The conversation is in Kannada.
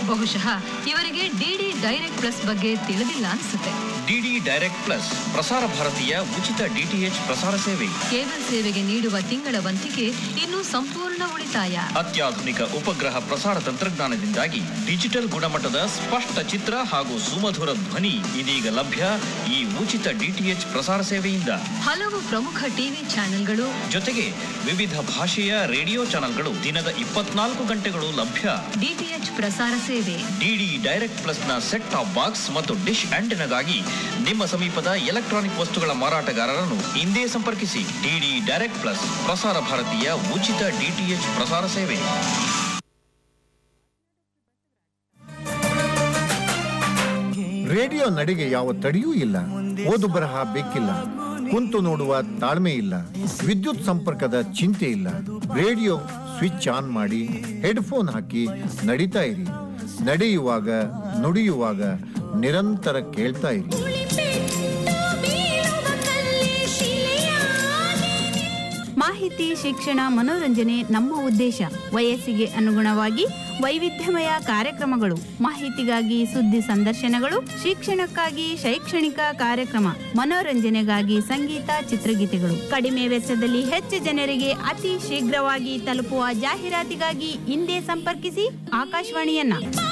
ಬಹುಶಃ ಇವರಿಗೆ ಡಿಡಿ ಡೈರೆಕ್ಟ್ ಪ್ಲಸ್ ಬಗ್ಗೆ ತಿಳಿದಿಲ್ಲ ಅನ್ಸುತ್ತೆ ಡಿಡಿ ಡೈರೆಕ್ಟ್ ಪ್ಲಸ್ ಪ್ರಸಾರ ಭಾರತೀಯ ಉಚಿತ ಡಿಟಿಎಚ್ ಪ್ರಸಾರ ಸೇವೆ ಕೇಬಲ್ ಸೇವೆಗೆ ನೀಡುವ ತಿಂಗಳ ವಂತಿಗೆ ಇನ್ನು ಸಂಪೂರ್ಣ ಉಳಿತಾಯ ಅತ್ಯಾಧುನಿಕ ಉಪಗ್ರಹ ಪ್ರಸಾರ ತಂತ್ರಜ್ಞಾನದಿಂದಾಗಿ ಡಿಜಿಟಲ್ ಗುಣಮಟ್ಟದ ಸ್ಪಷ್ಟ ಚಿತ್ರ ಹಾಗೂ ಸುಮಧುರ ಧ್ವನಿ ಇದೀಗ ಲಭ್ಯ ಈ ಉಚಿತ ಡಿಟಿಎಚ್ ಪ್ರಸಾರ ಸೇವೆಯಿಂದ ಹಲವು ಪ್ರಮುಖ ಟಿವಿ ಚಾನೆಲ್ಗಳು ಜೊತೆಗೆ ವಿವಿಧ ಭಾಷೆಯ ರೇಡಿಯೋ ಚಾನೆಲ್ಗಳು ದಿನದ ಇಪ್ಪತ್ನಾಲ್ಕು ಗಂಟೆಗಳು ಲಭ್ಯ ಡಿಟಿಎಚ್ ಪ್ರಸಾರ ಸೇವೆ ಡಿಡಿ ಡೈರೆಕ್ಟ್ ಪ್ಲಸ್ನ ಸೆಟ್ ಟಾಪ್ ಬಾಕ್ಸ್ ಮತ್ತು ಡಿಶ್ ಆಂಟೆನಾಗಾಗಿ ನಿಮ್ಮ ಸಮೀಪದ ಎಲೆಕ್ಟ್ರಾನಿಕ್ ವಸ್ತುಗಳ ಮಾರಾಟಗಾರರನ್ನು ಇಂದೇ ಸಂಪರ್ಕಿಸಿ ಡಿಡಿ ಡೈರೆಕ್ಟ್ ಪ್ಲಸ್ ಪ್ರಸಾರ ಭಾರತೀಯ ಉಚಿತ ಡಿಟಿಎಚ್ ಪ್ರಸಾರ ಸೇವೆ ರೇಡಿಯೋ ನಡೆಗೆ ಯಾವ ತಡೆಯೂ ಇಲ್ಲ ಓದು ಬರಹ ಬೇಕಿಲ್ಲ ಕುಂತು ನೋಡುವ ತಾಳ್ಮೆ ಇಲ್ಲ ವಿದ್ಯುತ್ ಸಂಪರ್ಕದ ಚಿಂತೆ ಇಲ್ಲ ರೇಡಿಯೋ ಸ್ವಿಚ್ ಆನ್ ಮಾಡಿ ಹೆಡ್ಫೋನ್ ಹಾಕಿ ನಡೀತಾ ಇರಿ ನಡೆಯುವಾಗ ನುಡಿಯುವಾಗ ನಿರಂತರ ಕೇಳ್ತಾ ಇರಿ ಮಾಹಿತಿ ಶಿಕ್ಷಣ ಮನೋರಂಜನೆ ನಮ್ಮ ಉದ್ದೇಶ ವಯಸ್ಸಿಗೆ ಅನುಗುಣವಾಗಿ ವೈವಿಧ್ಯಮಯ ಕಾರ್ಯಕ್ರಮಗಳು ಮಾಹಿತಿಗಾಗಿ ಸುದ್ದಿ ಸಂದರ್ಶನಗಳು ಶಿಕ್ಷಣಕ್ಕಾಗಿ ಶೈಕ್ಷಣಿಕ ಕಾರ್ಯಕ್ರಮ ಮನೋರಂಜನೆಗಾಗಿ ಸಂಗೀತ ಚಿತ್ರಗೀತೆಗಳು ಕಡಿಮೆ ವೆಚ್ಚದಲ್ಲಿ ಹೆಚ್ಚು ಜನರಿಗೆ ಅತಿ ಶೀಘ್ರವಾಗಿ ತಲುಪುವ ಜಾಹೀರಾತಿಗಾಗಿ ಹಿಂದೆ ಸಂಪರ್ಕಿಸಿ ಆಕಾಶವಾಣಿಯನ್ನ